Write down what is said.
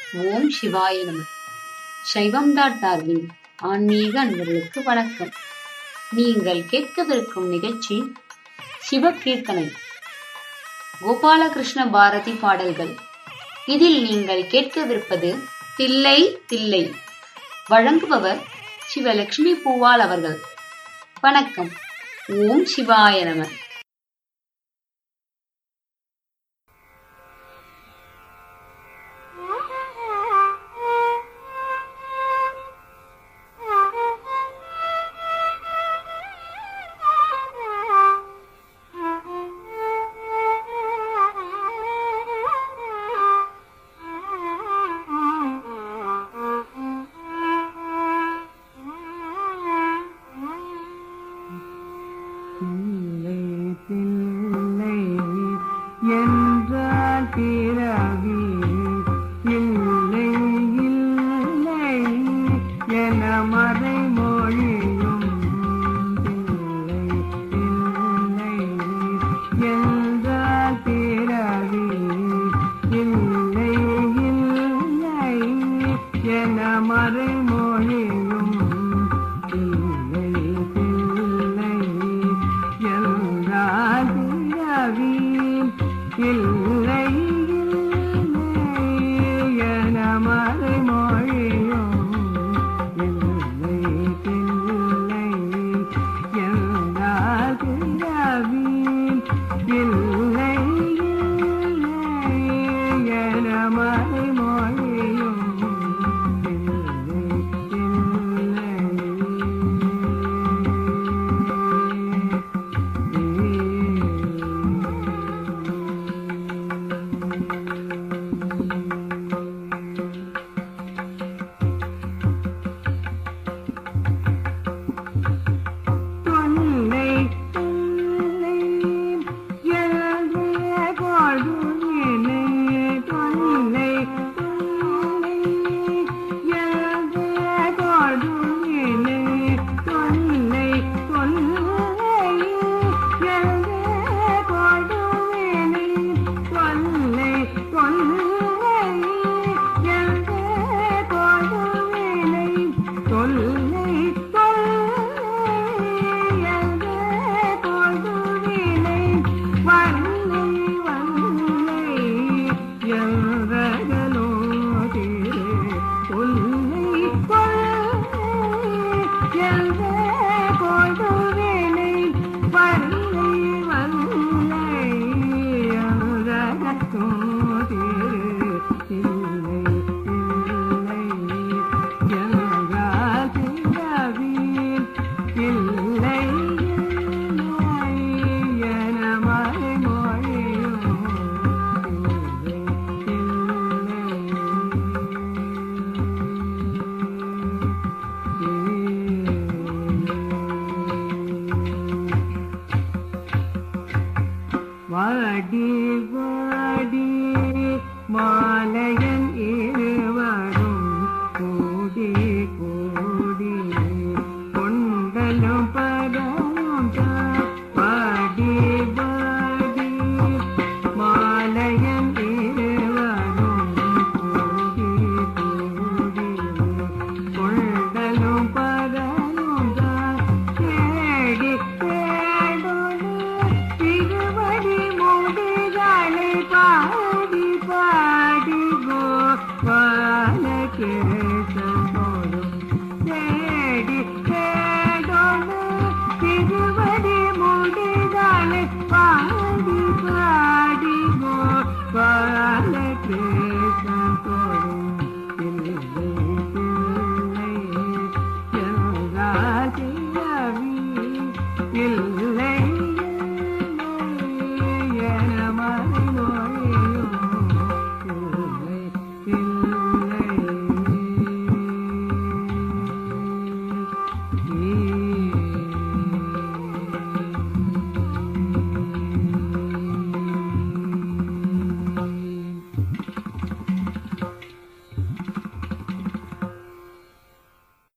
ஓம் சிவாய நம சைவம் டாட் ஆர்கின் ஆன்மீக அன்பர்களுக்கு வணக்கம் நீங்கள் கேட்கவிருக்கும் நிகழ்ச்சி சிவகீர்த்தனை கோபாலகிருஷ்ண பாரதி பாடல்கள் இதில் நீங்கள் கேட்கவிருப்பது தில்லை தில்லை வழங்குபவர் சிவலட்சுமி பூவால் அவர்கள் வணக்கம் ஓம் சிவாய நம தில்லை தில்லை என்றால் பிறவி இல்லை இல்லை என மறைமொழியும் தில்லை தில்லை என்றால் பிறவி இல்லை இல்லை என மறைமொழியும் தில்லை தில்லை என்றால் பிறவி இல்லை இல்லை என மறைமொழியும் இல்லை தில்லை என்றால் பிறவி இல்லை இல்லை என மறைமொழியும் இல்லை தொல்லை தொல்லை எழுதிய கொடுவினை தொல்லை தொல்லை எழுதிய கொடுவினை தொல்லை தொல்லை எழுதிய கொடுவினை தொல்லை தொல்லை எழுதிய கொடுவினை தொல்லை இல்லை என மறைமொழியும் வாடி வாடி மாலையன் இருவரும் கூடி கூடி கொண்டலும் பதம் பாடி பாடி மாலையன் இருவரும் கூடி கூடி கொண்டலும் பதம் தேடி தேடொரு திருவடி முடிகளை பாடி பாடி கோபால